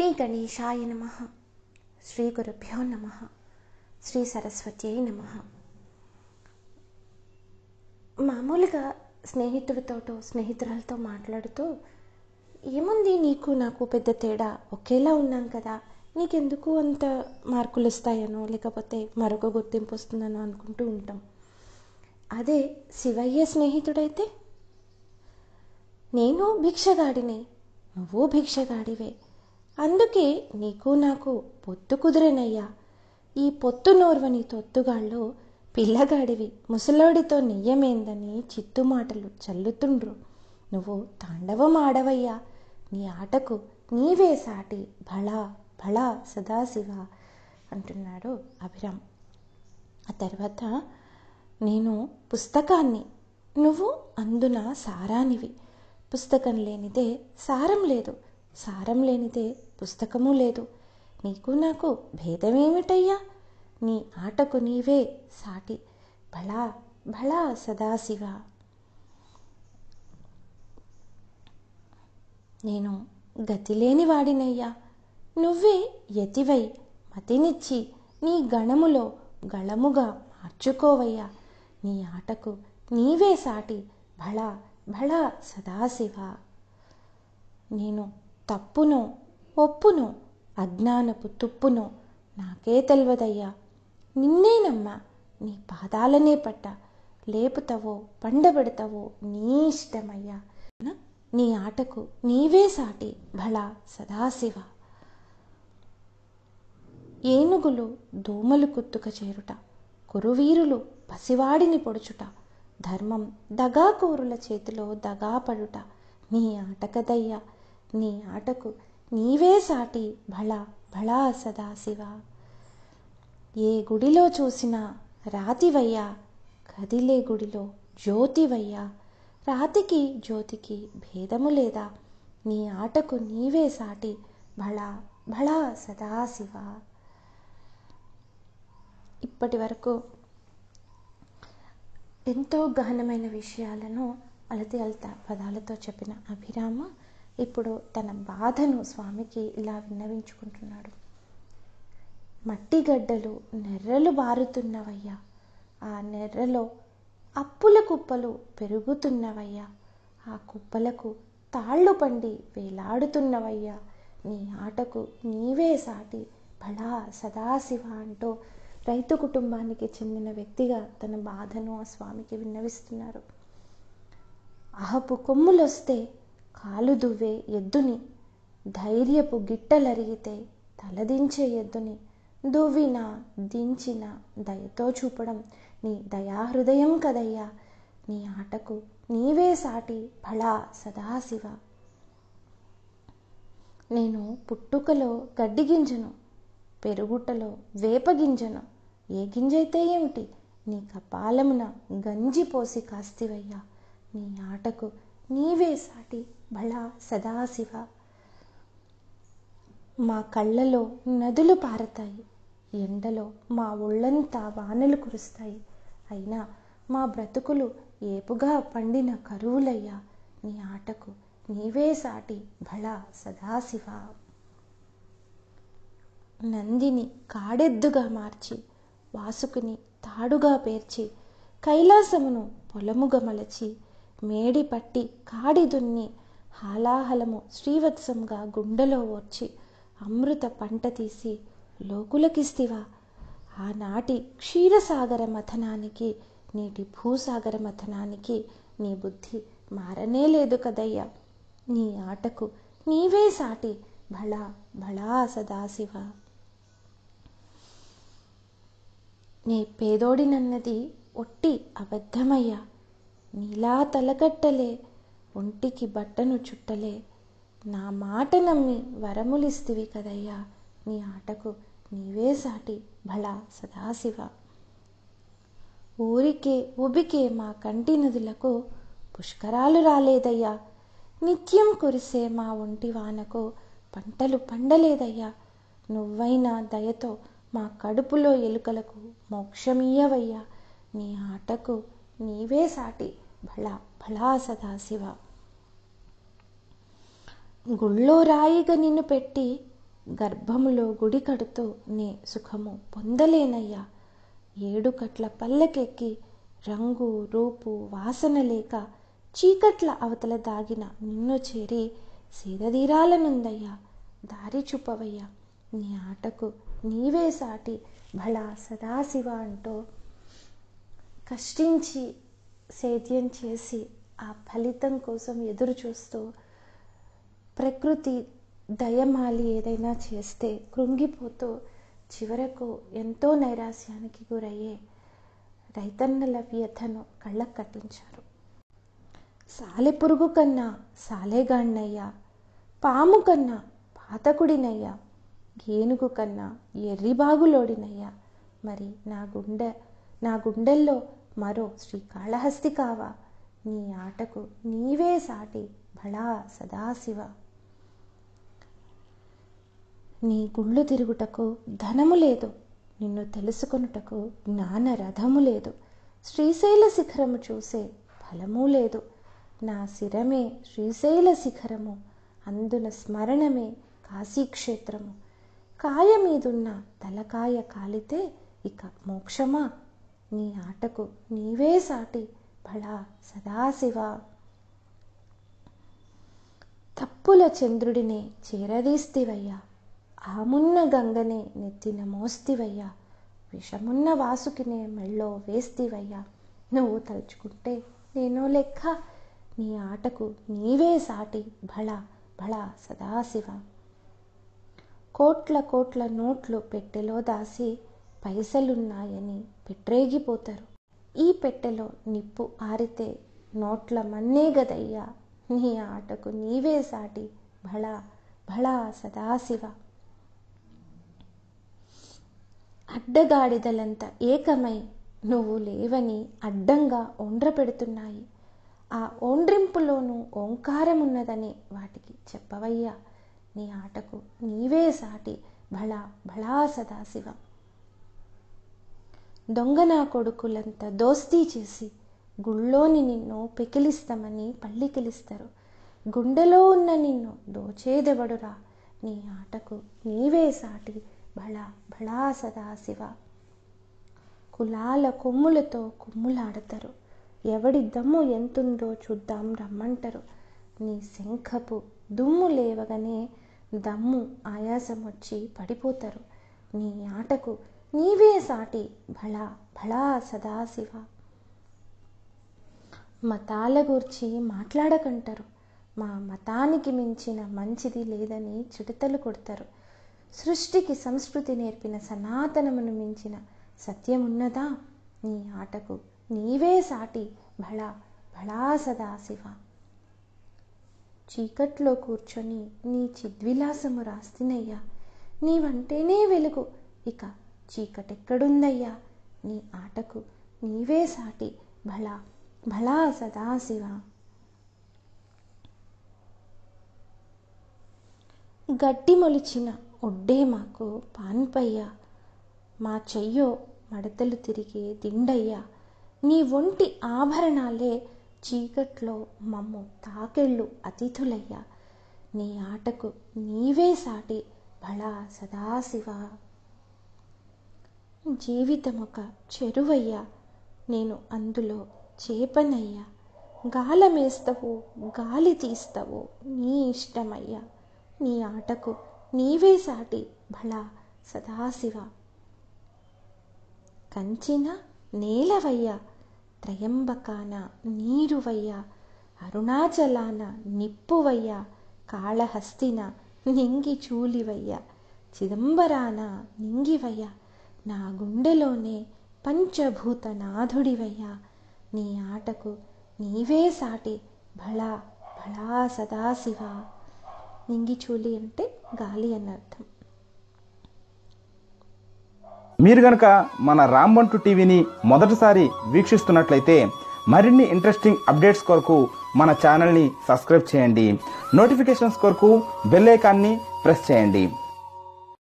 శ్రీ గణేశాయ నమ శ్రీ గురుభ్యో నమ శ్రీ సరస్వత్యై నమ మామూలుగా స్నేహితుడితోటో స్నేహితురాలతో మాట్లాడుతూ ఏముంది నీకు నాకు పెద్ద తేడా ఒకేలా ఉన్నాం కదా నీకెందుకు అంత మార్కులు వస్తాయనో లేకపోతే మరొక గుర్తింపు వస్తుందనో అనుకుంటూ ఉంటాం అదే శివయ్య స్నేహితుడైతే నేను భిక్షగాడినే నువ్వు భిక్షగాడివే అందుకే నీకు నాకు పొత్తు కుదిరేనయ్యా ఈ పొత్తు నోర్వని తొత్తుగాళ్ళు పిల్లగాడివి ముసలోడితో నెయ్యమేందని చిత్తు మాటలు చల్లుతుండ్రు నువ్వు తాండవం ఆడవయ్యా నీ ఆటకు నీవే సాటి భళా భళా సదాశివ అంటున్నాడు అభిరామ్ ఆ తర్వాత నేను పుస్తకాన్ని నువ్వు అందున సారానివి పుస్తకం లేనిదే సారం లేదు సారం లేనిదే పుస్తకము లేదు నీకు నాకు భేదమేమిటయ్యా నీ ఆటకు నీవే సాటి భళా భళా సదాశివ నేను గతిలేని వాడినయ్యా నువ్వే యతివై మతినిచ్చి నీ గణములో గళముగా మార్చుకోవయ్యా నీ ఆటకు నీవే సాటి భళా భళా సదాశివ నేను తప్పునో ఒప్పునో అజ్ఞానపు తుప్పునో నాకే తెలియదయ్యా నిన్నేనమ్మా నీ పాదాలనే పట్ట లేపుతావో పండబెడతావో నీ ఇష్టమయ్యా నీ ఆటకు నీవే సాటి భళా సదాశివ ఏనుగులు దోమలు కుత్తుక చేరుట కురువీరులు పసివాడిని పొడుచుట ధర్మం దగాకోరుల చేతిలో దగా పడుట నీ ఆటకదయ్యా నీ ఆటకు నీవే సాటి భళా భళా సదాశివ ఏ గుడిలో చూసినా రాతివయ్యా కదిలే గుడిలో జ్యోతివయ్యా రాతికి జ్యోతికి భేదము లేదా నీ ఆటకు నీవే సాటి భళా భళా సదాశివ ఇప్పటి వరకు ఎంతో గహనమైన విషయాలను అలతి అలత పదాలతో చెప్పిన అభిరామ ఇప్పుడు తన బాధను స్వామికి ఇలా విన్నవించుకుంటున్నాడు మట్టి గడ్డలు నెర్రలు బారుతున్నవయ్యా ఆ నెర్రలో అప్పుల కుప్పలు పెరుగుతున్నవయ్యా ఆ కుప్పలకు తాళ్ళు పండి వేలాడుతున్నవయ్యా నీ ఆటకు నీవే సాటి భళా సదాశివ అంటూ రైతు కుటుంబానికి చెందిన వ్యక్తిగా తన బాధను ఆ స్వామికి విన్నవిస్తున్నారు అహపు కొమ్ములొస్తే కాలు దువ్వే ఎద్దుని ధైర్యపు గిట్టలరిగితే తలదించే ఎద్దుని దువ్విన దించిన దయతో చూపడం నీ దయాహృదయం కదయ్యా నీ ఆటకు నీవే సాటి భళా సదాశివ నేను పుట్టుకలో గడ్డి గింజను పెరుగుటలో వేప గింజను ఏ గింజైతే ఏమిటి నీ కపాలమున గంజి పోసి కాస్తివయ్యా నీ ఆటకు నీవే సాటి భళా సదాశివ మా కళ్ళలో నదులు పారతాయి ఎండలో మా ఒళ్ళంతా వానలు కురుస్తాయి అయినా మా బ్రతుకులు ఏపుగా పండిన కరువులయ్యా నీ ఆటకు నీవే సాటి భళా సదాశివ నందిని కాడెద్దుగా మార్చి వాసుకుని తాడుగా పేర్చి కైలాసమును పొలముగా మలచి మేడి పట్టి కాడి దున్ని హాలాహలము శ్రీవత్సంగా గుండెలో ఓర్చి అమృత పంట తీసి లోకులకిస్తివా ఆనాటి క్షీరసాగర మథనానికి నీటి భూసాగర మథనానికి నీ బుద్ధి మారనే లేదు కదయ్యా నీ ఆటకు నీవే సాటి భళా భళా సదాశివ నీ పేదోడినన్నది ఒట్టి అబద్ధమయ్యా నీలా తలకట్టలే ఒంటికి బట్టను చుట్టలే నా మాట నమ్మి వరములిస్తివి కదయ్యా నీ ఆటకు నీవే సాటి భళా సదాశివ ఊరికే ఉబికే మా కంటి నదులకు పుష్కరాలు రాలేదయ్యా నిత్యం కురిసే మా ఒంటి వానకు పంటలు పండలేదయ్యా నువ్వైనా దయతో మా కడుపులో ఎలుకలకు మోక్షమీయవయ్యా నీ ఆటకు నీవే సాటి భళా భళా సదాశివ గుళ్ళో రాయిగా నిన్ను పెట్టి గర్భములో గుడి కడుతూ నే సుఖము పొందలేనయ్యా ఏడు కట్ల పల్లెకెక్కి రంగు రూపు వాసన లేక చీకట్ల అవతల దాగిన నిన్ను చేరి సీదదీరాలనుందయ్యా దారి చూపవయ్యా నీ ఆటకు నీవే సాటి భళా సదాశివ అంటూ కష్టించి సేద్యం చేసి ఆ ఫలితం కోసం ఎదురు చూస్తూ ప్రకృతి దయమాలి ఏదైనా చేస్తే కృంగిపోతూ చివరకు ఎంతో నైరాస్యానికి గురయ్యే రైతన్నల వ్యథను కళ్ళకు కట్టించారు సాలెపురుగు కన్నా సాలెగాణ్ణయ్యా పాము కన్నా పాతకుడినయ్యా ఏనుగు కన్నా ఎర్రిబాగులోడినయ్యా మరి నా గుండె నా గుండెల్లో మరో శ్రీకాళహస్తి కావా నీ ఆటకు నీవే సాటి భళా సదాశివ నీ గుళ్ళు తిరుగుటకు ధనము లేదు నిన్ను తెలుసుకొనుటకు జ్ఞాన రథము లేదు శ్రీశైల శిఖరము చూసే ఫలము లేదు నా శిరమే శ్రీశైల శిఖరము అందున స్మరణమే కాశీక్షేత్రము కాయ మీదున్న తలకాయ కాలితే ఇక మోక్షమా నీ ఆటకు నీవే సాటి భళా సదాశివ తప్పుల చంద్రుడినే చేరదీస్తివయ్యా ఆమున్న గంగనే నెత్తిన మోస్తివయ్యా విషమున్న వాసుకినే మెళ్ళో వేస్తివయ్యా నువ్వు తలుచుకుంటే నేనో లెక్క నీ ఆటకు నీవే సాటి భళ భళ సదాశివ కోట్ల కోట్ల నోట్లు పెట్టెలో దాసి పైసలున్నాయని పెట్టరేగిపోతారు ఈ పెట్టెలో నిప్పు ఆరితే నోట్ల మన్నే గదయ్యా నీ ఆటకు నీవే సాటి భళ భళ సదాశివ అడ్డగాడిదలంతా ఏకమై నువ్వు లేవని అడ్డంగా ఒండ్ర పెడుతున్నాయి ఆ ఓండ్రింపులోనూ ఓంకారమున్నదని వాటికి చెప్పవయ్యా నీ ఆటకు నీవే సాటి భళా భళా సదాశివ దొంగ నా కొడుకులంతా దోస్తీ చేసి గుళ్ళోని నిన్ను పెకిలిస్తామని పళ్ళికిలిస్తారు గుండెలో ఉన్న నిన్ను దోచేదెవడురా నీ ఆటకు నీవే సాటి భళ భళా సదాశివ కులాల కొమ్ములతో కుమ్ములాడతారు ఎవడి దమ్ము ఎంతుందో చూద్దాం రమ్మంటారు నీ శంఖపు దుమ్ము లేవగానే దమ్ము ఆయాసం వచ్చి పడిపోతారు నీ ఆటకు నీవే సాటి భళా భళా సదాశివ మతాల గూర్చి మాట్లాడకంటారు మా మతానికి మించిన మంచిది లేదని చిడతలు కొడతారు సృష్టికి సంస్కృతి నేర్పిన సనాతనమును మించిన సత్యమున్నదా నీ ఆటకు నీవే సాటి భళా భళా సదాశివ చీకట్లో కూర్చొని నీ చిద్విలాసము రాస్తినయ్యా నీవంటేనే వెలుగు ఇక చీకటెక్కడుందయ్యా నీ ఆటకు నీవే సాటి భళా భళా సదాశివ గడ్డి మొలిచిన ఒడ్డే మాకు పాన్పయ్యా మా చెయ్యో మడతలు తిరిగే దిండయ్యా నీ ఒంటి ఆభరణాలే చీకట్లో మమ్ము తాకెళ్ళు అతిథులయ్యా నీ ఆటకు నీవే సాటి భళా సదాశివ జీవితమొక చెరువయ్యా నేను అందులో చేపనయ్యా గాలమేస్తావో గాలి తీస్తావో నీ ఇష్టమయ్యా నీ ఆటకు నీవే సాటి భళా సదాశివ కంచిన నేలవయ్యా త్రయంబకాన నీరువయ్యా అరుణాచలాన నిప్పువయ్యా కాళహస్తిన నింగి చూలివయ్యా చిదంబరాన నింగివయ్యా నా గుండెలోనే పంచభూతనాథుడివయ్యా నీ ఆటకు నీవే సాటి భళా భళా సదాశివ నింగిచూలి అంటే గాలి అన్నర్థం మీరు గనక మన రాంబంటు టీవీని మొదటిసారి వీక్షిస్తున్నట్లయితే మరిన్ని ఇంట్రెస్టింగ్ అప్డేట్స్ కొరకు మన ఛానల్ని సబ్స్క్రైబ్ చేయండి నోటిఫికేషన్స్ కొరకు బెల్ ఐకాన్ని ప్రెస్ చేయండి